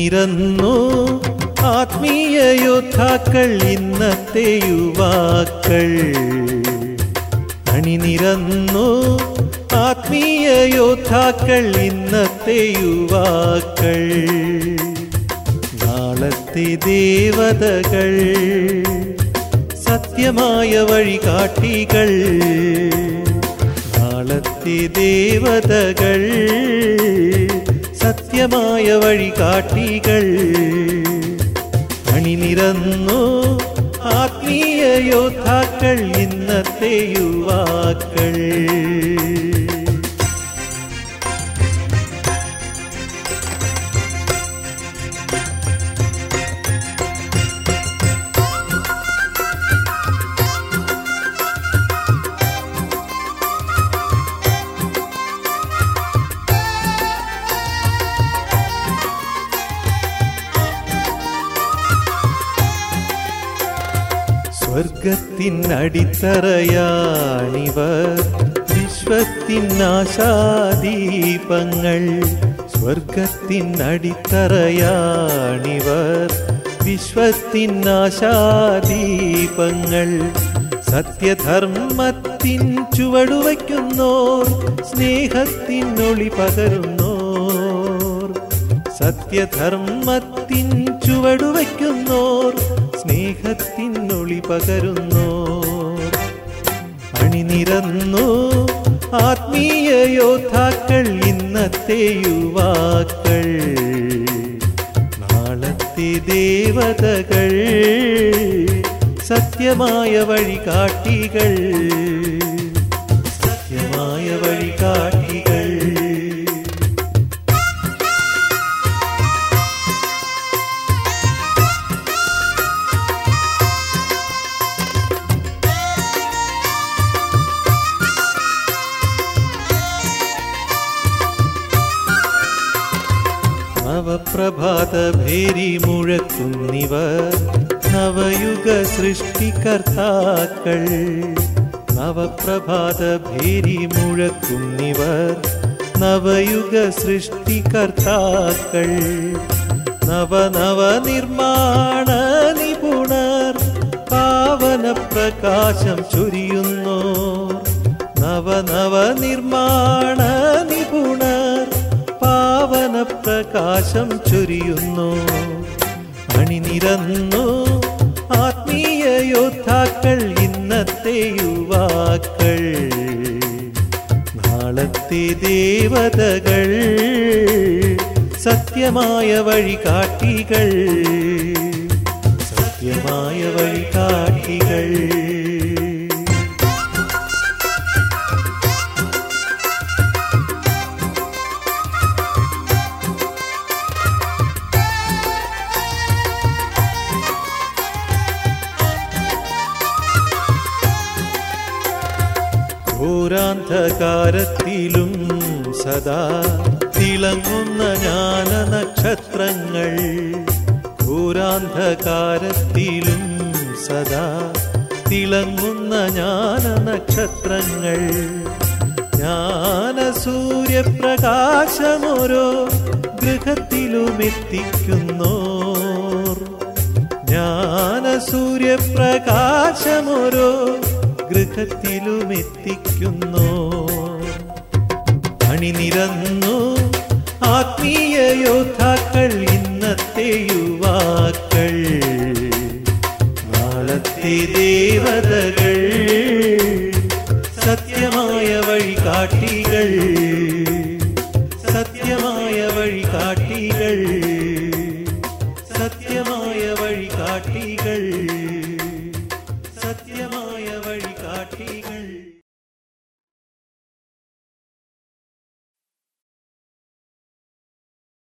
അണിനിരന്നു ആത്മീയ യോദ്ധാക്കൾ ഇന്നത്തെ യുവാക്കൾ അണിനിരന്നു ആത്മീയ യോദ്ധാക്കൾ ഇന്നത്തെ യുവാക്കൾ നാളത്തെ ദേവതകൾ സത്യമായ വഴികാട്ടികൾ നാളത്തെ ദേവതകൾ സത്യമായ വഴികാട്ടികൾ അണിനിരന്നു ആത്മീയ യോദ്ധാക്കൾ ഇന്നത്തെ യുവാക്കൾ സ്വർഗത്തിൻ അടിത്തറയാണിവർ വിശ്വത്തിൻ ആശാദീപങ്ങൾ സ്വർഗത്തിൻ അടിത്തറയാണിവർ വിശ്വത്തിൻ ആശാദീപങ്ങൾ സത്യധർമ്മത്തിൻ ചുവടുവയ്ക്കുന്നോർ സ്നേഹത്തിൻ ഒളി പകരുന്നോർ സത്യധർമ്മത്തിൻ ചുവടുവയ്ക്കുന്നോർ സ്നേഹത്തിൻ ഒളി പകരുന്നോർ അണിനിരന്നു ആത്മീയ യോദ്ധാക്കൾ ഇന്നത്തെ യുവാക്കൾ നാളത്തെ ദേവതകൾ സത്യമായ വഴികാട്ടികൾ സത്യമായ വഴികാട്ടികൾ നവപ്രഭാത ഭേരി മുഴക്കുന്നിവർ നവയുഗ സൃഷ്ടികർത്താക്കൾ നവപ്രഭാത ഭേരി മുഴക്കുന്നിവർ നവയുഗ സൃഷ്ടികർത്താക്കൾ നവനവ നിർമ്മാണ നിപുണർ പാവന പ്രകാശം ചൊരിയുന്നു നവനവ നിർമ്മാണ നിപുണർ പാവന പ്രകാശം ചൊരിയുന്നു അണിനിരന്നു ആത്മീയ യോദ്ധാക്കൾ ഇന്നത്തെ യുവാക്കൾ നാളത്തെ ദേവതകൾ സത്യമായ വഴികാട്ടികൾ സത്യമായ വഴികാട്ടികൾ ഘോരാന്ധകാരത്തിലും സദാ തിളങ്ങുന്ന ജ്ഞാന നക്ഷത്രങ്ങൾ ഘോരാന്ധകാരത്തിലും സദാ തിളങ്ങുന്ന ജ്ഞാന നക്ഷത്രങ്ങൾ ജ്ഞാന സൂര്യപ്രകാശമോരോ ഗൃഹത്തിലും എത്തിക്കുന്നോർ ജ്ഞാന സൂര്യപ്രകാശമോരോ ഗൃഹത്തിലും എത്തിക്കുന്നു അണിനിരന്നു ആത്മീയ യോദ്ധാക്കൾ ഇന്നത്തെ യുവാക്കൾ നാളത്തെ ദേവതകൾ സത്യമായ വഴികാട്ടികൾ സത്യമായ വഴികാട്ടികൾ സത്യമായ വഴികാട്ടികൾ